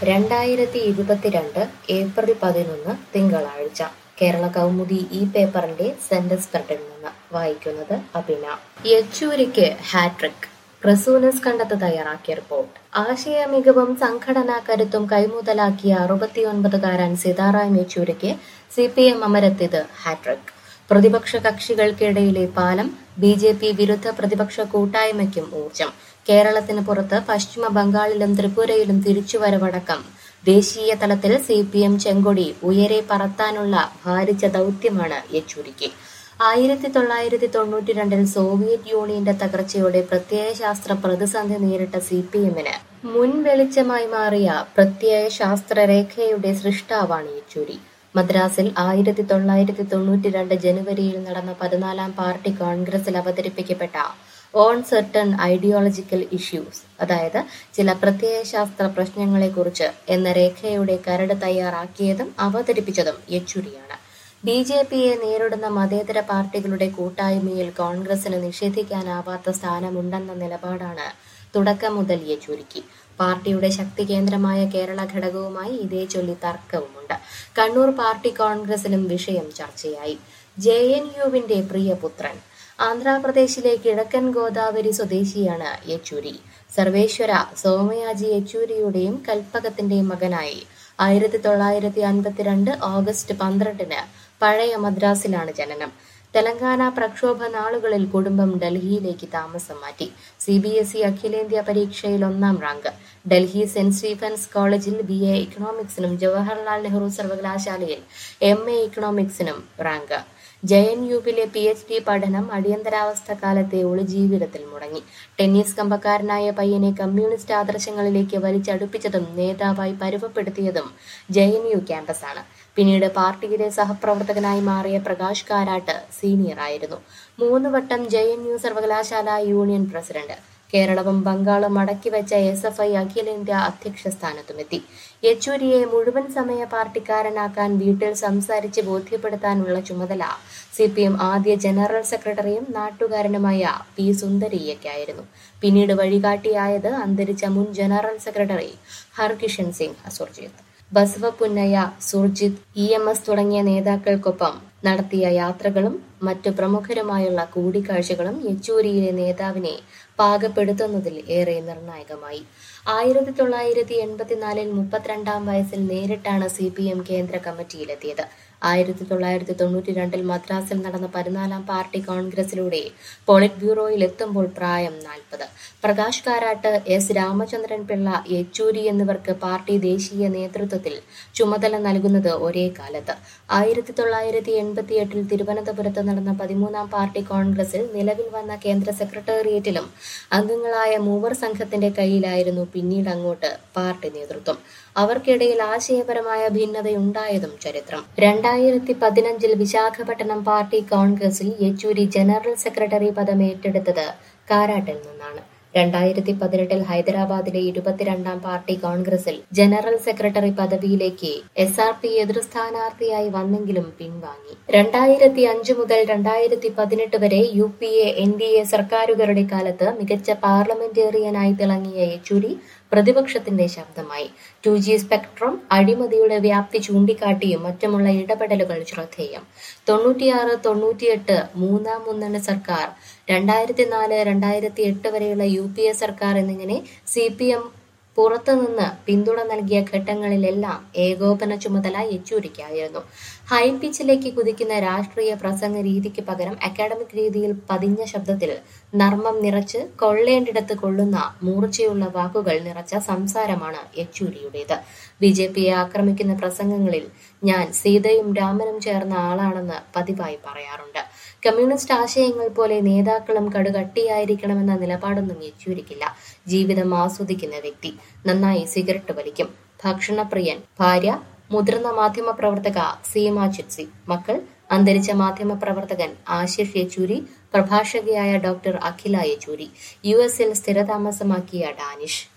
രണ്ടായിരത്തി ഇരുപത്തിരണ്ട് ഏപ്രിൽ പതിനൊന്ന് തിങ്കളാഴ്ച കേരള കൗമുദി ഈ പേപ്പറിന്റെ സെന്റർ സ്പ്രെഡിൽ നിന്ന് വായിക്കുന്നത് അഭിന യെച്ചൂരിക്ക് ഹാട്രിക് പ്രസൂനസ് കണ്ടെത്ത് തയ്യാറാക്കിയ റിപ്പോർട്ട് ആശയ മികവും സംഘടനാ കരുത്തും കൈമുതലാക്കിയ അറുപത്തിയൊൻപതുകാരൻ സീതാറാം യെച്ചൂരിക്ക് സി പി എം അമരത്തിത് ഹാട്രിക് പ്രതിപക്ഷ കക്ഷികൾക്കിടയിലെ പാലം ബി ജെ പി വിരുദ്ധ പ്രതിപക്ഷ കൂട്ടായ്മയ്ക്കും ഊർജം കേരളത്തിന് പുറത്ത് പശ്ചിമ ബംഗാളിലും ത്രിപുരയിലും തിരിച്ചുവരവടക്കം ദേശീയ തലത്തിൽ സി പി എം ചെങ്കൊടി ഉയരെ പറത്താനുള്ള ഭാരിച്ച ദൗത്യമാണ് യെച്ചൂരിക്ക് ആയിരത്തി തൊള്ളായിരത്തി തൊണ്ണൂറ്റി രണ്ടിൽ സോവിയറ്റ് യൂണിയന്റെ തകർച്ചയോടെ പ്രത്യയശാസ്ത്ര പ്രതിസന്ധി നേരിട്ട സി പി എമ്മിന് മുൻ വെളിച്ചമായി മാറിയ പ്രത്യയശാസ്ത്ര രേഖയുടെ സൃഷ്ടാവാണ് യെച്ചൂരി മദ്രാസിൽ ആയിരത്തി തൊള്ളായിരത്തി തൊണ്ണൂറ്റി രണ്ട് ജനുവരിയിൽ നടന്ന പതിനാലാം പാർട്ടി കോൺഗ്രസിൽ അവതരിപ്പിക്കപ്പെട്ട ഓൺ സെർട്ടൺ ഐഡിയോളജിക്കൽ ഇഷ്യൂസ് അതായത് ചില പ്രത്യയശാസ്ത്ര പ്രശ്നങ്ങളെക്കുറിച്ച് എന്ന രേഖയുടെ കരട് തയ്യാറാക്കിയതും അവതരിപ്പിച്ചതും യെച്ചൂരിയാണ് ബി ജെ പിയെ നേരിടുന്ന മതേതര പാർട്ടികളുടെ കൂട്ടായ്മയിൽ കോൺഗ്രസിന് നിഷേധിക്കാനാവാത്ത സ്ഥാനമുണ്ടെന്ന നിലപാടാണ് തുടക്കം മുതൽ യെച്ചൂരിക്ക് പാർട്ടിയുടെ ശക്തി കേന്ദ്രമായ കേരള ഘടകവുമായി ഇതേ ചൊല്ലി തർക്കവുമുണ്ട് കണ്ണൂർ പാർട്ടി കോൺഗ്രസിലും വിഷയം ചർച്ചയായി ജെ എൻ യുവിന്റെ പ്രിയപുത്രൻ ആന്ധ്രാപ്രദേശിലെ കിഴക്കൻ ഗോദാവരി സ്വദേശിയാണ് യെച്ചൂരി സർവേശ്വര സോമയാജി യെച്ചൂരിയുടെയും കൽപ്പകത്തിന്റെയും മകനായി ആയിരത്തി തൊള്ളായിരത്തി അൻപത്തിരണ്ട് ഓഗസ്റ്റ് പന്ത്രണ്ടിന് പഴയ മദ്രാസിലാണ് ജനനം തെലങ്കാന പ്രക്ഷോഭ നാളുകളിൽ കുടുംബം ഡൽഹിയിലേക്ക് താമസം മാറ്റി സി ബി എസ് ഇ അഖിലേന്ത്യാ പരീക്ഷയിൽ ഒന്നാം rank Delhi Saint Stephen's College B A ഇക്കണോമിക്സിനും ജവഹർലാൽ നെഹ്റു സർവകലാശാലയിൽ എം എ ഇക്കണോമിക്സിനും റാങ്ക് ജെ എൻ യുവിലെ പി എച്ച് ഡി പഠനം അടിയന്തരാവസ്ഥ കാലത്തെ ഒളിജീവിതത്തിൽ മുടങ്ങി ടെന്നീസ് കമ്പക്കാരനായ പയ്യനെ കമ്മ്യൂണിസ്റ്റ് ആദർശങ്ങളിലേക്ക് വലിച്ചടുപ്പിച്ചതും നേതാവായി പരുവപ്പെടുത്തിയതും ജെ എൻ യു ക്യാമ്പസാണ് പിന്നീട് പാർട്ടിയിലെ സഹപ്രവർത്തകനായി മാറിയ പ്രകാശ് കാരാട്ട് സീനിയർ ആയിരുന്നു മൂന്ന് വട്ടം ജെ എൻ യു സർവകലാശാല യൂണിയൻ പ്രസിഡന്റ് കേരളവും ബംഗാളും അടക്കിവെച്ച എസ് എഫ് ഐ അഖിലേന്ത്യാ അധ്യക്ഷ സ്ഥാനത്തുമെത്തി യെച്ചൂരിയെ മുഴുവൻ സമയ പാർട്ടിക്കാരനാക്കാൻ വീട്ടിൽ സംസാരിച്ച് ബോധ്യപ്പെടുത്താനുള്ള ചുമതല സി പി എം ആദ്യ ജനറൽ സെക്രട്ടറിയും നാട്ടുകാരനുമായ പി സുന്ദരിയയ്ക്കായിരുന്നു പിന്നീട് വഴികാട്ടിയായത് അന്തരിച്ച മുൻ general secretary Harkishan Singh Surjeet Basava Punnaiah Surjeet E M S തുടങ്ങിയ നേതാക്കൾക്കൊപ്പം നടത്തിയ യാത്രകളും മറ്റു പ്രമുഖരുമായുള്ള കൂടിക്കാഴ്ചകളും യെച്ചൂരിയിലെ നേതാവിനെ പാകപ്പെടുത്തുന്നതിൽ ഏറെ നിർണായകമായി ആയിരത്തി തൊള്ളായിരത്തി എൺപത്തിനാലിൽ മുപ്പത്തിരണ്ടാം വയസ്സിൽ നേരിട്ടാണ് സി പി എം കേന്ദ്ര കമ്മിറ്റിയിലെത്തിയത് ആയിരത്തി തൊള്ളായിരത്തി തൊണ്ണൂറ്റി രണ്ടിൽ മദ്രാസിൽ നടന്ന പതിനാലാം പാർട്ടി കോൺഗ്രസിലൂടെ പോളിറ്റ് ബ്യൂറോയിൽ എത്തുമ്പോൾ പ്രായം നാൽപ്പത് പ്രകാശ് കാരാട്ട് എസ് രാമചന്ദ്രൻ പിള്ള യെച്ചൂരി എന്നിവർക്ക് പാർട്ടി ദേശീയ നേതൃത്വത്തിൽ ചുമതല നൽകുന്നത് ഒരേ കാലത്ത് ആയിരത്തി തൊള്ളായിരത്തി എൺപത്തിയെട്ടിൽ തിരുവനന്തപുരത്ത് നടന്ന പതിമൂന്നാം പാർട്ടി കോൺഗ്രസിൽ നിലവിൽ വന്ന കേന്ദ്ര സെക്രട്ടേറിയറ്റിലും അംഗങ്ങളായ മൂവർ സംഘത്തിന്റെ കയ്യിലായിരുന്നു പിന്നീട് അങ്ങോട്ട് പാർട്ടി നേതൃത്വം അവർക്കിടയിൽ ആശയപരമായ ഭിന്നതയുണ്ടായതും ചരിത്രം രണ്ടായിരത്തി പതിനഞ്ചിൽ വിശാഖപട്ടണം പാർട്ടി കോൺഗ്രസിൽ യെച്ചൂരി ജനറൽ സെക്രട്ടറി പദം ഏറ്റെടുത്തത് കാരാട്ടിൽ നിന്നാണ് രണ്ടായിരത്തി പതിനെട്ടിൽ ഹൈദരാബാദിലെ ഇരുപത്തിരണ്ടാം പാർട്ടി കോൺഗ്രസിൽ ജനറൽ സെക്രട്ടറി പദവിയിലേക്ക് എസ് ആർ പി എതിർ സ്ഥാനാർത്ഥിയായി വന്നെങ്കിലും പിൻവാങ്ങി രണ്ടായിരത്തി അഞ്ച് മുതൽ രണ്ടായിരത്തി പതിനെട്ട് വരെ U P A N D A സർക്കാരുകളുടെ കാലത്ത് മികച്ച പാർലമെന്റേറിയനായി തിളങ്ങിയ യെച്ചൂരി പ്രതിപക്ഷത്തിന്റെ ശബ്ദമായി ടു ജി സ്പെക്ട്രം അഴിമതിയുടെ വ്യാപ്തി ചൂണ്ടിക്കാട്ടിയും മറ്റുമുള്ള ഇടപെടലുകൾ ശ്രദ്ധേയം തൊണ്ണൂറ്റിയാറ് തൊണ്ണൂറ്റിയെട്ട് മൂന്നാം മുന്നണി സർക്കാർ രണ്ടായിരത്തി നാല് രണ്ടായിരത്തി എട്ട് വരെയുള്ള യു പി എ സർക്കാർ എന്നിങ്ങനെ സി പി എം പുറത്തുനിന്ന് പിന്തുണ നൽകിയ ഘട്ടങ്ങളിലെല്ലാം ഏകോപന ചുമതല യെച്ചൂരിക്കായിരുന്നു ഹൈ പിച്ചിലേക്ക് കുതിക്കുന്ന രാഷ്ട്രീയ പ്രസംഗ രീതിക്ക് പകരം അക്കാഡമിക് രീതിയിൽ പതിഞ്ഞ ശബ്ദത്തിൽ നർമ്മം നിറച്ച് കൊള്ളേണ്ടിടത്ത് കൊള്ളുന്ന മൂർച്ചയുള്ള വാക്കുകൾ നിറച്ച സംസാരമാണ് യെച്ചൂരിയുടേത് ബി ജെ പിയെ ആക്രമിക്കുന്ന പ്രസംഗങ്ങളിൽ ഞാൻ സീതയും രാമനും ചേർന്ന ആളാണെന്ന് പതിവായി പറയാറുണ്ട് കമ്മ്യൂണിസ്റ്റ് ആശയങ്ങൾ പോലെ നേതാക്കളും കടുകട്ടിയായിരിക്കണമെന്ന നിലപാടൊന്നും യെച്ചൂരിക്കില്ല ജീവിതം ആസ്വദിക്കുന്ന വ്യക്തി നന്നായി സിഗരറ്റ് വലിക്കും ഭക്ഷണപ്രിയൻ ഭാര്യ മുതിർന്ന മാധ്യമ പ്രവർത്തക സീമ ചിറ്റ്സി മക്കൾ അന്തരിച്ച മാധ്യമ പ്രവർത്തകൻ ആശിഷ് യെച്ചൂരി പ്രഭാഷകയായ ഡോക്ടർ അഖില യെച്ചൂരി യു എസിൽ സ്ഥിരതാമസമാക്കിയ ഡാനിഷ്